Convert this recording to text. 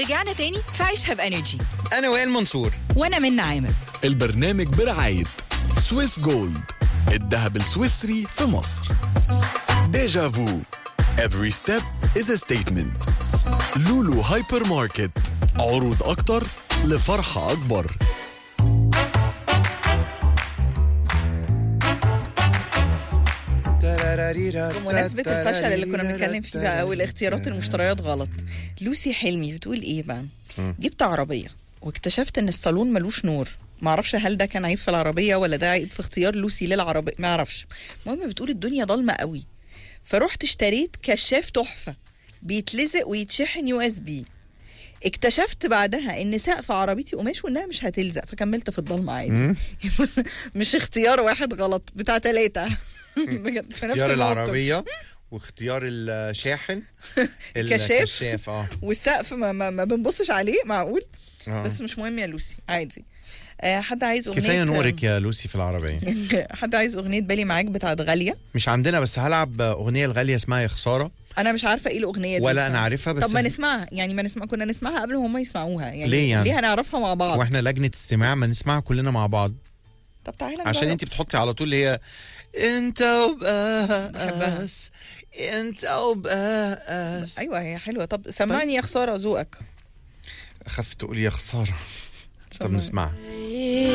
رجعنا تاني في عيشها بانرجي انا وائل منصور وانا من عامر البرنامج برعاية سويس جولد الذهب السويسري في مصر ديجا فو Every step is a statement لولو هايبر ماركت عروض أكتر لفرحة أكبر بمناسبة الفشل اللي كنا بنتكلم فيه بقى والاختيارات المشتريات غلط لوسي حلمي بتقول ايه بقى جبت عربية واكتشفت ان الصالون ملوش نور ما اعرفش هل ده كان عيب في العربية ولا ده عيب في اختيار لوسي للعربية ما اعرفش المهم بتقول الدنيا ضلمة قوي فرحت اشتريت كشاف تحفة بيتلزق ويتشحن يو اس بي اكتشفت بعدها ان سقف عربيتي قماش وانها مش هتلزق فكملت في الضلمه عادي مش اختيار واحد غلط بتاع ثلاثه بجد في نفس اختيار الموقف. العربيه واختيار الشاحن الكشاف. الكشاف اه والسقف ما, ما, ما بنبصش عليه معقول آه. بس مش مهم يا لوسي عادي آه حد عايز اغنيه كفايه نورك يا لوسي في العربيه حد عايز اغنيه بالي معاك بتاعت غاليه مش عندنا بس هلعب اغنيه الغاليه اسمها يا خساره انا مش عارفه ايه الاغنيه دي ولا انا عارفها بس طب ما نسمعها يعني ما نسمع كنا نسمعها قبل ما هم يسمعوها يعني ليه يعني؟ ليه هنعرفها مع بعض واحنا لجنه استماع ما نسمعها كلنا مع بعض طب تعالى عشان نجرب. انت بتحطي على طول اللي هي انت وبس انت وبس ايوه هي حلوه طب سمعني يا خساره ذوقك اخاف تقولي يا خساره طب سمعني. نسمعها